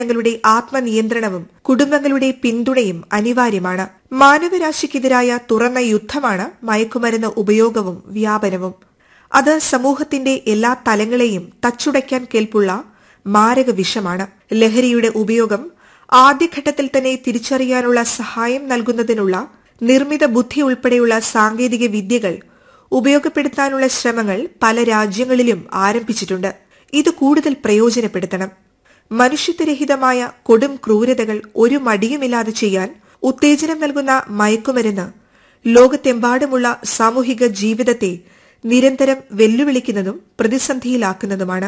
ങ്ങളുടെ ആത്മനിയന്ത്രണവും കുടുംബങ്ങളുടെ പിന്തുണയും അനിവാര്യമാണ് മാനവരാശിക്കെതിരായ തുറന്ന യുദ്ധമാണ് മയക്കുമരുന്ന് ഉപയോഗവും വ്യാപനവും അത് സമൂഹത്തിന്റെ എല്ലാ തലങ്ങളെയും തച്ചുടയ്ക്കാൻ കേൾപ്പുള്ള മാരക വിഷമാണ് ലഹരിയുടെ ഉപയോഗം ആദ്യഘട്ടത്തിൽ തന്നെ തിരിച്ചറിയാനുള്ള സഹായം നൽകുന്നതിനുള്ള നിർമ്മിത ബുദ്ധി ഉൾപ്പെടെയുള്ള സാങ്കേതിക വിദ്യകൾ ഉപയോഗപ്പെടുത്താനുള്ള ശ്രമങ്ങൾ പല രാജ്യങ്ങളിലും ആരംഭിച്ചിട്ടുണ്ട് ഇത് കൂടുതൽ പ്രയോജനപ്പെടുത്തണം മനുഷ്യത്വരഹിതമായ കൊടും ക്രൂരതകൾ ഒരു മടിയുമില്ലാതെ ചെയ്യാൻ ഉത്തേജനം നൽകുന്ന മയക്കുമരുന്ന് ലോകത്തെമ്പാടുമുള്ള സാമൂഹിക ജീവിതത്തെ നിരന്തരം വെല്ലുവിളിക്കുന്നതും പ്രതിസന്ധിയിലാക്കുന്നതുമാണ്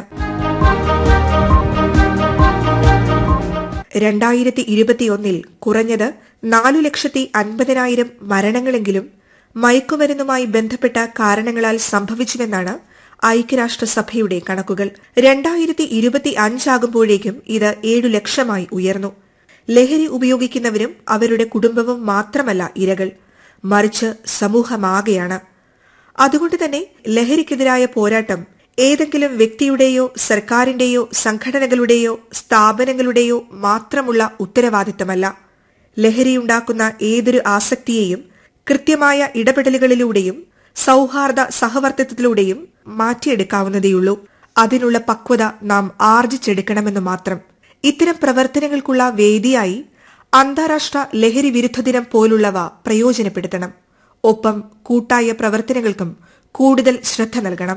രണ്ടായിരത്തി ഇരുപത്തിയൊന്നിൽ കുറഞ്ഞത് നാലു ലക്ഷത്തി അൻപതിനായിരം മരണങ്ങളെങ്കിലും മയക്കുമരുന്നുമായി ബന്ധപ്പെട്ട കാരണങ്ങളാൽ സംഭവിച്ചുവെന്നാണ് ഐക്യരാഷ്ട്രസഭയുടെ കണക്കുകൾ രണ്ടായിരത്തി ഇരുപത്തി അഞ്ചാകുമ്പോഴേക്കും ഇത് ഏഴു ലക്ഷമായി ഉയർന്നു ലഹരി ഉപയോഗിക്കുന്നവരും അവരുടെ കുടുംബവും മാത്രമല്ല ഇരകൾ മറിച്ച് സമൂഹമാകെയാണ് അതുകൊണ്ട് തന്നെ ലഹരിക്കെതിരായ പോരാട്ടം ഏതെങ്കിലും വ്യക്തിയുടെയോ സർക്കാരിന്റെയോ സംഘടനകളുടെയോ സ്ഥാപനങ്ങളുടെയോ മാത്രമുള്ള ഉത്തരവാദിത്തമല്ല ലഹരിയുണ്ടാക്കുന്ന ഏതൊരു ആസക്തിയെയും കൃത്യമായ ഇടപെടലുകളിലൂടെയും സൌഹാർദ്ദ സഹവർത്തിത്വത്തിലൂടെയും മാറ്റിയെടുക്കാവുന്നതേയുള്ളൂ അതിനുള്ള പക്വത നാം ആർജിച്ചെടുക്കണമെന്ന് മാത്രം ഇത്തരം പ്രവർത്തനങ്ങൾക്കുള്ള വേദിയായി അന്താരാഷ്ട്ര ലഹരി വിരുദ്ധ ദിനം പോലുള്ളവ പ്രയോജനപ്പെടുത്തണം ഒപ്പം കൂട്ടായ പ്രവർത്തനങ്ങൾക്കും കൂടുതൽ ശ്രദ്ധ നൽകണം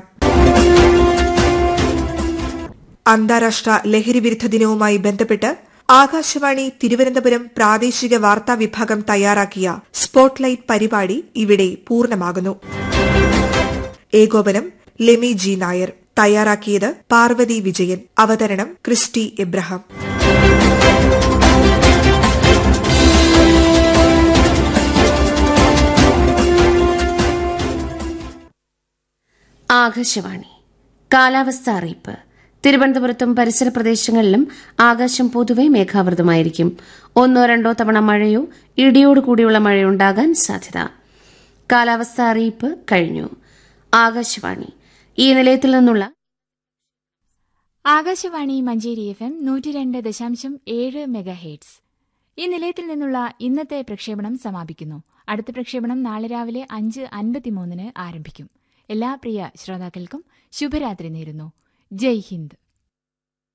അന്താരാഷ്ട്ര ലഹരി വിരുദ്ധ ദിനവുമായി ബന്ധപ്പെട്ട് ആകാശവാണി തിരുവനന്തപുരം പ്രാദേശിക വാർത്താ വിഭാഗം തയ്യാറാക്കിയ സ്പോട്ട്ലൈറ്റ് പരിപാടി ഇവിടെ പൂർണ്ണമാകുന്നു ഏകോപനം ലെമി ജി നായർ തയ്യാറാക്കിയത് പാർവതി വിജയൻ അവതരണം ക്രിസ്റ്റി എബ്രഹാം ആകാശവാണി കാലാവസ്ഥ അറിയിപ്പ് തിരുവനന്തപുരത്തും പരിസര പ്രദേശങ്ങളിലും ആകാശം പൊതുവെ മേഘാവൃതമായിരിക്കും ഒന്നോ രണ്ടോ തവണ മഴയോ ഇടിയോട് കൂടിയുള്ള മഴയോ ഉണ്ടാകാൻ സാധ്യത കാലാവസ്ഥ അറിയിപ്പ് കഴിഞ്ഞു ആകാശവാണി ഈ നിലയത്തിൽ നിന്നുള്ള ആകാശവാണി മഞ്ചേരി എഫ് എം നൂറ്റി രണ്ട് ദശാംശം ഏഴ് മെഗാഹേറ്റ്സ് ഈ നിലയത്തിൽ നിന്നുള്ള ഇന്നത്തെ പ്രക്ഷേപണം സമാപിക്കുന്നു അടുത്ത പ്രക്ഷേപണം നാളെ രാവിലെ അഞ്ച് അൻപത്തിമൂന്നിന് ആരംഭിക്കും എല്ലാ പ്രിയ ശ്രോതാക്കൾക്കും ശുഭരാത്രി നേരുന്നു ജയ് ഹിന്ദ്